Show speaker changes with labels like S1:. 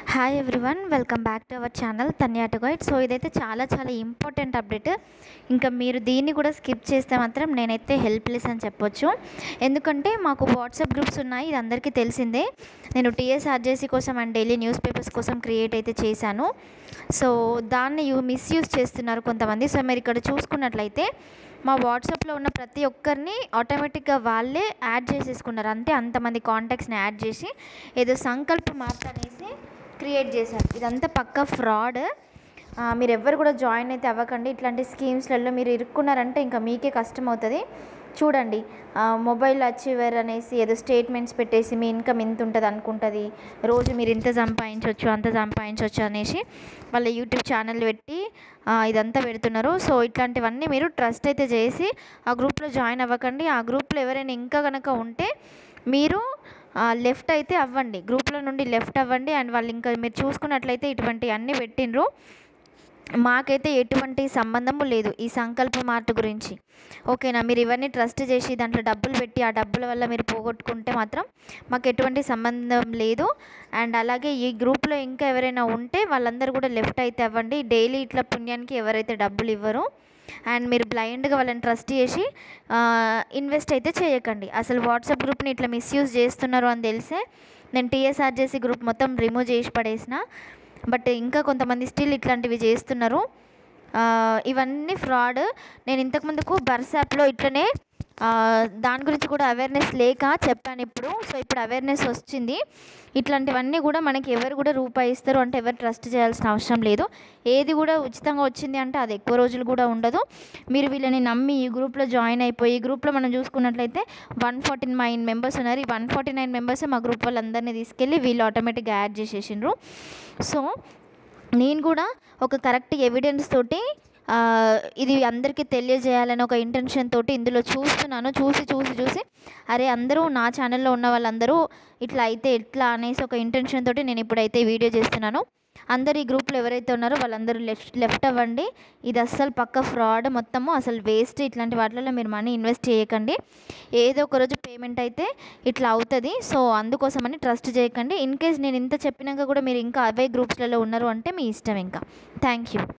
S1: hi everyone welcome back to our channel తన్యాట guide so ఇదైతే చాలా చాలా ఇంపార్టెంట్ అప్డేట్ ఇంకా మీరు దీన్ని కూడా స్కిప్ చేస్తే మాత్రం నేనైతే హెల్ప్లెస్ అని చెప్పొచ్చు ఎందుకంటే మాకు వాట్సాప్ గ్రూప్స్ ఉన్నాయి ఇది అందరికీ తెలిసిందే నేను టీఎస్ఆర్జేసీ కోసం అండ్ డైలీ న్యూస్ పేపర్స్ కోసం క్రియేట్ అయితే చేశాను సో దాన్ని యూ మిస్యూజ్ చేస్తున్నారు కొంతమంది సో మీరు ఇక్కడ చూసుకున్నట్లయితే మా వాట్సాప్లో ఉన్న ప్రతి ఒక్కరిని ఆటోమేటిక్గా వాళ్ళే యాడ్ చేసేసుకున్నారు అంటే అంతమంది కాంటాక్ట్స్ని యాడ్ చేసి ఏదో సంకల్ప మార్త అనేసి క్రియేట్ చేశారు ఇదంతా పక్క ఫ్రాడ్ మీరు ఎవ్వరు కూడా జాయిన్ అయితే అవ్వకండి ఇట్లాంటి స్కీమ్స్లలో మీరు ఇరుక్కున్నారంటే ఇంకా మీకే కష్టం అవుతుంది చూడండి మొబైల్ అచీవర్ అనేసి ఏదో స్టేట్మెంట్స్ పెట్టేసి మీ ఇన్కమ్ ఇంత ఉంటుంది అనుకుంటుంది రోజు మీరు ఇంత సంపాదించవచ్చు అంత సంపాదించవచ్చు అనేసి వాళ్ళ యూట్యూబ్ ఛానల్ పెట్టి ఆ, ఇదంతా పెడుతున్నారు సో ఇట్లాంటివన్నీ మీరు ట్రస్ట్ అయితే చేసి ఆ గ్రూప్లో జాయిన్ అవ్వకండి ఆ గ్రూప్లో ఎవరైనా ఇంకా కనుక ఉంటే మీరు లెఫ్ట్ అయితే అవ్వండి గ్రూప్లో నుండి లెఫ్ట్ అవ్వండి అండ్ వాళ్ళు ఇంకా మీరు చూసుకున్నట్లయితే ఇటువంటి అన్నీ పెట్టినరు మాకైతే ఎటువంటి సంబంధము లేదు ఈ సంకల్ప మార్ట్ గురించి ఓకేనా మీరు ఇవన్నీ ట్రస్ట్ చేసి దాంట్లో డబ్బులు పెట్టి ఆ డబ్బుల వల్ల మీరు పోగొట్టుకుంటే మాత్రం మాకు ఎటువంటి సంబంధం లేదు అండ్ అలాగే ఈ గ్రూప్లో ఇంకా ఎవరైనా ఉంటే వాళ్ళందరూ కూడా లెఫ్ట్ అయితే అవ్వండి డైలీ ఇట్లా పుణ్యానికి ఎవరైతే డబ్బులు ఇవ్వరు అండ్ మీరు బ్లైండ్గా వాళ్ళని ట్రస్ట్ చేసి ఇన్వెస్ట్ అయితే చేయకండి అసలు వాట్సాప్ గ్రూప్ని ఇట్లా మిస్యూజ్ చేస్తున్నారు అని తెలిసే నేను టీఎస్ఆర్జేసీ గ్రూప్ మొత్తం రిమూవ్ చేసి పడేసిన బట్ ఇంకా కొంతమంది స్టిల్ ఇట్లాంటివి చేస్తున్నారు ఆ, ఇవన్నీ ఫ్రాడ్ నేను ఇంతకుముందుకు బర్స్ యాప్లో ఇట్లనే ఆ, దాని గురించి కూడా అవేర్నెస్ లేక చెప్పాను ఇప్పుడు సో ఇప్పుడు అవేర్నెస్ వచ్చింది ఇట్లాంటివన్నీ కూడా మనకి ఎవరు కూడా రూపాయి ఇస్తారు అంటే ఎవరు ట్రస్ట్ చేయాల్సిన అవసరం లేదు ఏది కూడా ఉచితంగా వచ్చింది అంటే అది ఎక్కువ రోజులు కూడా ఉండదు మీరు వీళ్ళని నమ్మి ఈ గ్రూప్లో జాయిన్ అయిపోయి ఈ గ్రూప్లో మనం చూసుకున్నట్లయితే వన్ ఫార్టీ నైన్ మెంబర్స్ ఉన్నారు ఈ వన్ ఫార్టీ నైన్ మెంబర్స్ మా గ్రూప్ వాళ్ళందరినీ తీసుకెళ్ళి వీళ్ళు ఆటోమేటిక్గా యాడ్ చేసేసిండ్రు సో నేను కూడా ఒక కరెక్ట్ ఎవిడెన్స్ తోటి ఆ, ఇది అందరికీ తెలియజేయాలని ఒక ఇంటెన్షన్ తోటి ఇందులో చూస్తున్నాను చూసి చూసి చూసి అరే అందరూ నా ఛానల్లో ఉన్న వాళ్ళందరూ ఇట్లా అయితే ఎట్లా అనేసి ఒక ఇంటెన్షన్ తోటి నేను ఇప్పుడైతే వీడియో చేస్తున్నాను అందరు ఈ గ్రూప్లో ఎవరైతే ఉన్నారో వాళ్ళందరూ లెఫ్ట్ లెఫ్ట్ అవ్వండి ఇది అస్సలు పక్క ఫ్రాడ్ మొత్తము అసలు వేస్ట్ ఇట్లాంటి వాటిలో మీరు మనీ ఇన్వెస్ట్ చేయకండి ఏదో ఒక రోజు పేమెంట్ అయితే ఇట్లా అవుతుంది సో అందుకోసమని ట్రస్ట్ చేయకండి ఇన్ కేస్ నేను ఇంత చెప్పినాక కూడా మీరు ఇంకా అవే గ్రూప్స్లలో ఉన్నారు అంటే మీ ఇష్టం ఇంకా థ్యాంక్ యూ